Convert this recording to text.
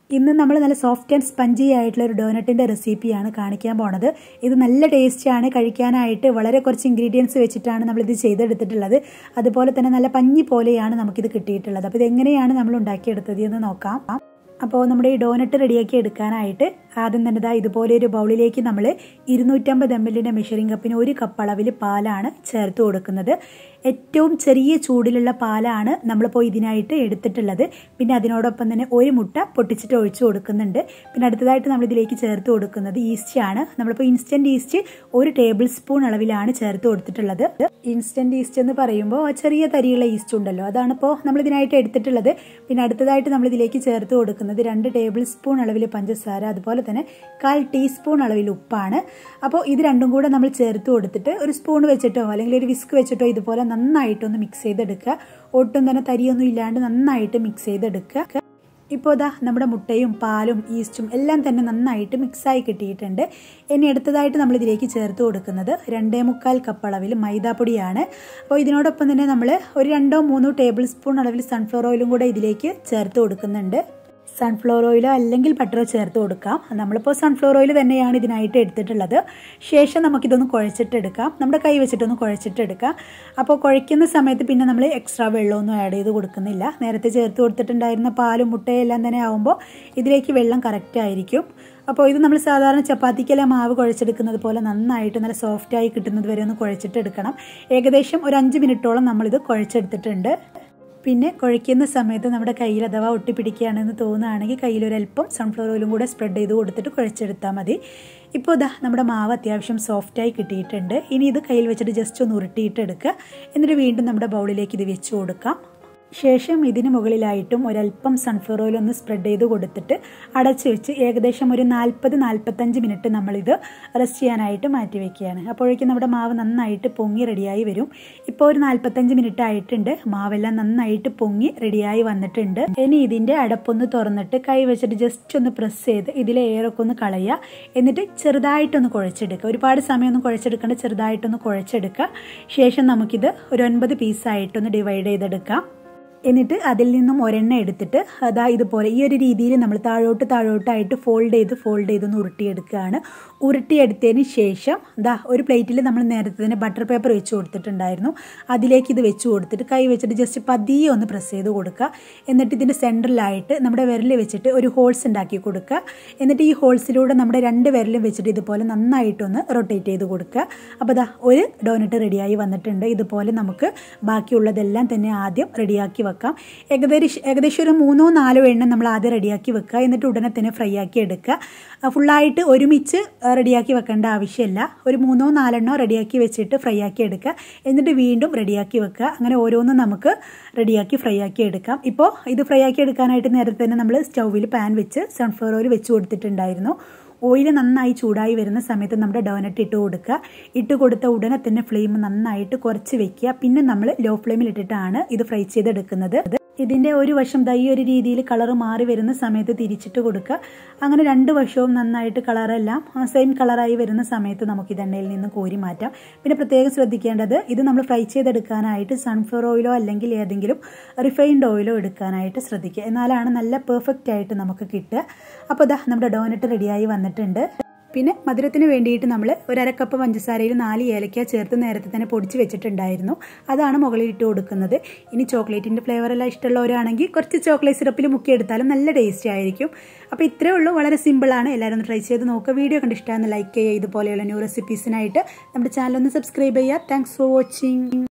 ഇന്ന് നമ്മൾ നല്ല സോഫ്റ്റ് ആൻഡ് സ്പഞ്ചി ആയിട്ടുള്ള ഒരു ഡോനറ്റിൻ്റെ റെസിപ്പിയാണ് കാണിക്കാൻ പോണത് ഇത് നല്ല ടേസ്റ്റിയാണ് കഴിക്കാനായിട്ട് വളരെ കുറച്ച് ഇൻഗ്രീഡിയൻസ് വെച്ചിട്ടാണ് നമ്മളിത് ചെയ്തെടുത്തിട്ടുള്ളത് അതുപോലെ തന്നെ നല്ല പഞ്ഞി പോലെയാണ് നമുക്കിത് കിട്ടിയിട്ടുള്ളത് അപ്പോൾ ഇതെങ്ങനെയാണ് നമ്മൾ ഉണ്ടാക്കിയെടുത്തത് എന്ന് നോക്കാം അപ്പോൾ നമ്മുടെ ഈ ഡോനറ്റ് റെഡിയാക്കി എടുക്കാനായിട്ട് ആദ്യം തന്നെ ഇതാ ഇതുപോലെ ഒരു ബൗളിലേക്ക് നമ്മൾ ഇരുന്നൂറ്റമ്പത് എം എല്ലിൻ്റെ മെഷറിംഗ് കപ്പിന് ഒരു കപ്പ് അളവിൽ പാലാണ് ചേർത്ത് കൊടുക്കുന്നത് ഏറ്റവും ചെറിയ ചൂടിലുള്ള പാലാണ് നമ്മളിപ്പോൾ ഇതിനായിട്ട് എടുത്തിട്ടുള്ളത് പിന്നെ അതിനോടൊപ്പം തന്നെ ഒരു മുട്ട പൊട്ടിച്ചിട്ട് ഒഴിച്ചു കൊടുക്കുന്നുണ്ട് പിന്നെ അടുത്തതായിട്ട് നമ്മൾ ഇതിലേക്ക് ചേർത്ത് കൊടുക്കുന്നത് ഈസ്റ്റ് ആണ് നമ്മളിപ്പോൾ ഇൻസ്റ്റൻറ്റ് ഈസ്റ്റ് ഒരു ടേബിൾ സ്പൂൺ അളവിലാണ് ചേർത്ത് കൊടുത്തിട്ടുള്ളത് ഇൻസ്റ്റൻറ്റ് ഈസ്റ്റ് എന്ന് പറയുമ്പോൾ ചെറിയ തരിയുള്ള ഈസ്റ്റ് ഉണ്ടല്ലോ അതാണ് ഇപ്പോൾ നമ്മൾ ഇതിനായിട്ട് എടുത്തിട്ടുള്ളത് പിന്നെ അടുത്തതായിട്ട് നമ്മൾ ഇതിലേക്ക് ചേർത്ത് കൊടുക്കുന്നത് രണ്ട് ടേബിൾ സ്പൂൺ അളവിൽ പഞ്ചസാര അതുപോലെ തന്നെ കാൽ ടീസ്പൂൺ അളവിൽ ഉപ്പാണ് അപ്പോൾ ഇത് രണ്ടും കൂടെ നമ്മൾ ചേർത്ത് കൊടുത്തിട്ട് ഒരു സ്പൂൺ വെച്ചിട്ടോ അല്ലെങ്കിൽ ഒരു വിസ്ക് വെച്ചിട്ടോ ഇതുപോലെ നന്നായിട്ടൊന്ന് മിക്സ് ചെയ്തെടുക്കുക ഒട്ടും തന്നെ തരിയൊന്നും ഇല്ലാണ്ട് നന്നായിട്ട് മിക്സ് ചെയ്തെടുക്കുക ഇപ്പോൾ ഇതാ നമ്മുടെ മുട്ടയും പാലും ഈസ്റ്റും എല്ലാം തന്നെ നന്നായിട്ട് മിക്സായി കിട്ടിയിട്ടുണ്ട് ഇനി അടുത്തതായിട്ട് നമ്മൾ ഇതിലേക്ക് ചേർത്ത് കൊടുക്കുന്നത് രണ്ടേ മുക്കാൽ കപ്പ് അളവിൽ മൈദാപ്പൊടിയാണ് അപ്പോൾ ഇതിനോടൊപ്പം തന്നെ നമ്മൾ ഒരു രണ്ടോ മൂന്നോ ടേബിൾ സ്പൂൺ അളവിൽ സൺഫ്ലവർ ഓയിലും കൂടെ ഇതിലേക്ക് ചേർത്ത് കൊടുക്കുന്നുണ്ട് സൺഫ്ലവർ ഓയിലോ അല്ലെങ്കിൽ ബട്ടറോ ചേർത്ത് കൊടുക്കാം നമ്മളിപ്പോൾ സൺഫ്ലവർ ഓയിൽ തന്നെയാണ് ഇതിനായിട്ട് എടുത്തിട്ടുള്ളത് ശേഷം നമുക്കിതൊന്ന് കുഴച്ചിട്ടെടുക്കാം നമ്മുടെ കൈ വെച്ചിട്ടൊന്ന് കുഴച്ചിട്ടെടുക്കാം അപ്പോൾ കുഴയ്ക്കുന്ന സമയത്ത് പിന്നെ നമ്മൾ എക്സ്ട്രാ വെള്ളമൊന്നും ആഡ് ചെയ്ത് കൊടുക്കുന്നില്ല നേരത്തെ ചേർത്ത് കൊടുത്തിട്ടുണ്ടായിരുന്ന പാലും മുട്ടയും എല്ലാം തന്നെ ആവുമ്പോൾ ഇതിലേക്ക് വെള്ളം കറക്റ്റ് ആയിരിക്കും അപ്പോൾ ഇത് നമ്മൾ സാധാരണ ചപ്പാത്തിക്കെല്ലാം മാവ് കുഴച്ചെടുക്കുന്നത് പോലെ നന്നായിട്ട് നല്ല സോഫ്റ്റായി കിട്ടുന്നത് വരെ ഒന്ന് കുഴച്ചിട്ടെടുക്കണം ഏകദേശം ഒരു അഞ്ച് മിനിറ്റോളം നമ്മളിത് കുഴച്ചെടുത്തിട്ടുണ്ട് പിന്നെ കുഴയ്ക്കുന്ന സമയത്ത് നമ്മുടെ കയ്യിൽ അഥവാ ഒട്ടിപ്പിടിക്കുകയാണെന്ന് തോന്നുകയാണെങ്കിൽ കയ്യിലൊരല്പം സൺഫ്ലവർ ഓയിലും കൂടെ സ്പ്രെഡ് ചെയ്ത് കൊടുത്തിട്ട് കുഴച്ചെടുത്താൽ മതി ഇപ്പോൾ ഇതാ നമ്മുടെ മാവ് അത്യാവശ്യം സോഫ്റ്റായി കിട്ടിയിട്ടുണ്ട് ഇനി ഇത് കയ്യിൽ വെച്ചിട്ട് ജസ്റ്റ് ഒന്ന് ഉരുട്ടിയിട്ട് എടുക്കുക എന്നിട്ട് വീണ്ടും നമ്മുടെ ബൗളിലേക്ക് ഇത് വെച്ച് കൊടുക്കാം ശേഷം ഇതിന് മുകളിലായിട്ടും ഒരല്പം സൺഫ്ലവർ ഓയിൽ ഒന്ന് സ്പ്രെഡ് ചെയ്ത് കൊടുത്തിട്ട് അടച്ച് വെച്ച് ഏകദേശം ഒരു നാൽപ്പത് നാൽപ്പത്തഞ്ച് മിനിറ്റ് നമ്മളിത് റെസ്റ്റ് ചെയ്യാനായിട്ട് മാറ്റി വെക്കുകയാണ് അപ്പോഴേക്കും നമ്മുടെ മാവ് നന്നായിട്ട് പൊങ്ങി റെഡിയായി വരും ഇപ്പോൾ ഒരു നാൽപ്പത്തഞ്ച് മിനിറ്റ് ആയിട്ടുണ്ട് മാവെല്ലാം നന്നായിട്ട് പൊങ്ങി റെഡിയായി വന്നിട്ടുണ്ട് ഇനി ഇതിൻ്റെ അടപ്പൊന്ന് തുറന്നിട്ട് കൈ വെച്ചിട്ട് ജസ്റ്റ് ഒന്ന് പ്രസ് ചെയ്ത് ഇതിലെ എയറൊക്കെ ഒന്ന് കളയുക എന്നിട്ട് ചെറുതായിട്ടൊന്ന് കുഴച്ചെടുക്കുക ഒരുപാട് സമയമൊന്നും കുഴച്ചെടുക്കേണ്ട ചെറുതായിട്ടൊന്ന് കുഴച്ചെടുക്കുക ശേഷം നമുക്കിത് ഒരു ഒൻപത് പീസായിട്ടൊന്ന് ഡിവൈഡ് ചെയ്തെടുക്കാം എന്നിട്ട് അതിൽ നിന്നും ഒരെണ്ണ എടുത്തിട്ട് അതാ ഇതുപോലെ ഈ ഒരു രീതിയിൽ നമ്മൾ താഴോട്ട് താഴോട്ടായിട്ട് ഫോൾഡ് ചെയ്ത് ഫോൾഡ് ചെയ്തൊന്ന് ഉരുട്ടിയെടുക്കുകയാണ് ഉരുട്ടിയെടുത്തതിന് ശേഷം ദാ ഒരു പ്ലേറ്റിൽ നമ്മൾ നേരത്തെ തന്നെ ബട്ടർ പേപ്പർ വെച്ച് കൊടുത്തിട്ടുണ്ടായിരുന്നു അതിലേക്ക് ഇത് വെച്ച് കൊടുത്തിട്ട് കൈ വെച്ചിട്ട് ജസ്റ്റ് പതിയെ ഒന്ന് പ്രസ് ചെയ്ത് കൊടുക്കുക എന്നിട്ട് ഇതിൻ്റെ സെൻറ്ററിലായിട്ട് നമ്മുടെ വിരൽ വെച്ചിട്ട് ഒരു ഹോൾസ് ഉണ്ടാക്കി കൊടുക്കുക എന്നിട്ട് ഈ ഹോൾസിലൂടെ നമ്മുടെ രണ്ട് വിരലും വെച്ചിട്ട് ഇതുപോലെ നന്നായിട്ടൊന്ന് റൊട്ടേറ്റ് ചെയ്ത് കൊടുക്കുക അപ്പോൾ ദാ ഒരു ഡോനറ്റ് റെഡിയായി വന്നിട്ടുണ്ട് ഇതുപോലെ നമുക്ക് ബാക്കിയുള്ളതെല്ലാം തന്നെ ആദ്യം റെഡിയാക്കി വെക്കാം ഏകദേശം ഏകദേശം ഒരു മൂന്നോ നാലോ എണ്ണം നമ്മൾ ആദ്യം റെഡിയാക്കി വെക്കുക എന്നിട്ട് ഉടനെ തന്നെ ഫ്രൈ ആക്കി എടുക്കുക ഫുള്ളായിട്ട് ഒരുമിച്ച് റെഡിയാക്കി വെക്കേണ്ട ആവശ്യമില്ല ഒരു മൂന്നോ നാലെണ്ണോ റെഡിയാക്കി വെച്ചിട്ട് ഫ്രൈ ആക്കി എടുക്കുക എന്നിട്ട് വീണ്ടും റെഡിയാക്കി വെക്കുക അങ്ങനെ ഓരോന്നും നമുക്ക് റെഡിയാക്കി ഫ്രൈ ആക്കി എടുക്കാം ഇപ്പോൾ ഇത് ഫ്രൈ ആക്കി എടുക്കാനായിട്ട് നേരത്തെ തന്നെ നമ്മൾ സ്റ്റൗവിൽ പാൻ വെച്ച് സൺഫ്ലവർ ഓയിൽ വെച്ച് കൊടുത്തിട്ടുണ്ടായിരുന്നു ഓയിൽ നന്നായി ചൂടായി വരുന്ന സമയത്ത് നമ്മുടെ ഡോനറ്റ് ഇട്ട് കൊടുക്കുക ഇട്ട് കൊടുത്ത ഉടനെ തന്നെ ഫ്ലെയിം നന്നായിട്ട് കുറച്ച് വെക്കുക പിന്നെ നമ്മൾ ലോ ഫ്ലെയിമിൽ ഇട്ടിട്ടാണ് ഇത് ഫ്രൈ ചെയ്തെടുക്കുന്നത് ഇതിൻ്റെ ഒരു വശം ദൈ ഒരു രീതിയിൽ കളർ മാറി വരുന്ന സമയത്ത് തിരിച്ചിട്ട് കൊടുക്കുക അങ്ങനെ രണ്ട് വശവും നന്നായിട്ട് കളറെല്ലാം സെയിം കളറായി വരുന്ന സമയത്ത് നമുക്ക് ഇത് എണ്ണയിൽ നിന്ന് കോരി മാറ്റാം പിന്നെ പ്രത്യേകം ശ്രദ്ധിക്കേണ്ടത് ഇത് നമ്മൾ ഫ്രൈ ചെയ്തെടുക്കാനായിട്ട് സൺഫ്ലവർ ഓയിലോ അല്ലെങ്കിൽ ഏതെങ്കിലും റിഫൈൻഡ് ഓയിലോ എടുക്കാനായിട്ട് ശ്രദ്ധിക്കുക എന്നാലാണ് നല്ല പെർഫെക്റ്റ് ആയിട്ട് നമുക്ക് കിട്ടുക അപ്പോൾ ഇതാ നമ്മുടെ ഡോനറ്റ് റെഡിയായി വന്നിട്ടുണ്ട് പിന്നെ മധുരത്തിന് വേണ്ടിയിട്ട് നമ്മൾ ഒരു അരക്കപ്പ് പഞ്ചസാരയിൽ നാല് ഏലക്ക ചേർത്ത് നേരത്തെ തന്നെ പൊടിച്ച് വെച്ചിട്ടുണ്ടായിരുന്നു അതാണ് മുകളിൽ ഇട്ട് കൊടുക്കുന്നത് ഇനി ചോക്ലേറ്റിൻ്റെ ഫ്ലേവർ എല്ലാം ഇഷ്ടമുള്ളവരാണെങ്കിൽ കുറച്ച് ചോക്ലേറ്റ് സിറപ്പിൽ മുക്കിയെടുത്താലും നല്ല ടേസ്റ്റി ആയിരിക്കും അപ്പോൾ ഇത്രയേ ഉള്ളൂ വളരെ സിമ്പിളാണ് എല്ലാവരും ഒന്ന് ട്രൈ ചെയ്ത് നോക്കുക വീഡിയോ കണ്ട് ഇഷ്ടമാണെന്ന് ലൈക്ക് ചെയ്യുക ഇതുപോലെയുള്ള ന്യൂ റെസിപ്പീസിനായിട്ട് നമ്മുടെ ചാനൽ ഒന്ന് സബ്സ്ക്രൈബ് ചെയ്യുക താങ്ക്സ് ഫോർ വാച്ചിങ്